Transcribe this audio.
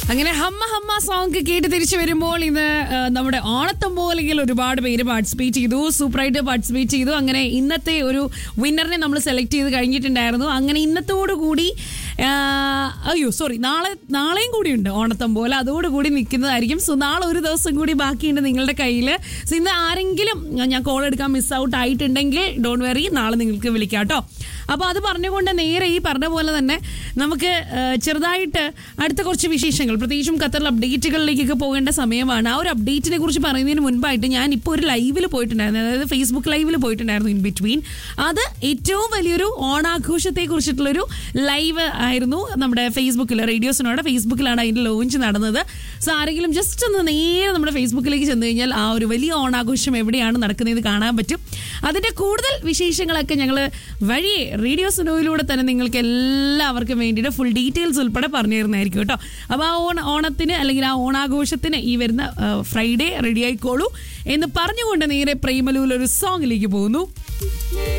അങ്ങനെ ഹമ്മ ഹമ്മ സോങ് കേട്ട് തിരിച്ചു വരുമ്പോൾ ഇന്ന് ആ, നമ്മുടെ ഓണത്തമ്പോലെങ്കിൽ ഒരുപാട് പേര് പാർട്ടിസിപ്പേറ്റ് ചെയ്തു സൂപ്പറായിട്ട് പാർട്ടിസിപ്പേറ്റ് ചെയ്തു അങ്ങനെ ഇന്നത്തെ ഒരു വിന്നറിനെ നമ്മൾ സെലക്ട് ചെയ്ത് കഴിഞ്ഞിട്ടുണ്ടായിരുന്നു അങ്ങനെ ഇന്നത്തോടു കൂടി ആ, അയ്യോ സോറി നാളെ നാളെയും കൂടി ഉണ്ട് ഓണത്തമ്പോലെ അതോടുകൂടി നിൽക്കുന്നതായിരിക്കും സോ നാളെ ഒരു ദിവസം കൂടി ബാക്കിയുണ്ട് നിങ്ങളുടെ കയ്യിൽ സോ ഇന്ന് ആരെങ്കിലും ഞാൻ കോൾ എടുക്കാൻ മിസ് ഔട്ട് ആയിട്ടുണ്ടെങ്കിൽ ഡോണ്ട് വെറി നാളെ നിങ്ങൾക്ക് വിളിക്കാം കേട്ടോ അപ്പോൾ അത് പറഞ്ഞുകൊണ്ട് നേരെ ഈ പറഞ്ഞ പോലെ തന്നെ നമുക്ക് ആ, ചെറുതായിട്ട് അടുത്ത കുറച്ച് വിശേഷങ്ങൾ പ്രത്യേകിച്ചും ഖത്തറിൽ അപ്ഡേറ്റുകളിലേക്കൊക്കെ പോകേണ്ട സമയമാണ് ആ ഒരു അപ്ഡേറ്റിനെ കുറിച്ച് പറയുന്നതിന് മുൻപായിട്ട് ഞാൻ ഇപ്പോൾ ഒരു ലൈവിൽ പോയിട്ടുണ്ടായിരുന്നു അതായത് ഫേസ്ബുക്ക് ലൈവിൽ പോയിട്ടുണ്ടായിരുന്നു ഇൻ ബിറ്റ്വീൻ അത് ഏറ്റവും വലിയൊരു ഓണാഘോഷത്തെ കുറിച്ചിട്ടുള്ളൊരു ലൈവ് ആയിരുന്നു നമ്മുടെ ഫേസ്ബുക്കിൽ റേഡിയോസിനോടെ ഫേസ്ബുക്കിലാണ് അതിൻ്റെ ലോഞ്ച് നടന്നത് സോ ആരെങ്കിലും ജസ്റ്റ് ഒന്ന് നേരെ നമ്മുടെ ഫേസ്ബുക്കിലേക്ക് ചെന്ന് കഴിഞ്ഞാൽ ആ ഒരു വലിയ ഓണാഘോഷം എവിടെയാണ് നടക്കുന്നത് കാണാൻ പറ്റും അതിൻ്റെ കൂടുതൽ വിശേഷങ്ങളൊക്കെ ഞങ്ങൾ വഴിയെ റേഡിയോ സുനോയിലൂടെ തന്നെ നിങ്ങൾക്ക് എല്ലാവർക്കും വേണ്ടിയിട്ട് ഫുൾ ഡീറ്റെയിൽസ് ഉൾപ്പെടെ പറഞ്ഞു തരുന്നതായിരിക്കും കേട്ടോ അപ്പോൾ ആ ഓണ ഓണത്തിന് അല്ലെങ്കിൽ ആ ഓണാഘോഷത്തിന് ഈ വരുന്ന ഫ്രൈഡേ റെഡി ആയിക്കോളൂ എന്ന് പറഞ്ഞുകൊണ്ട് നേരെ പ്രേമലൂരിൽ ഒരു സോങ്ങിലേക്ക് പോകുന്നു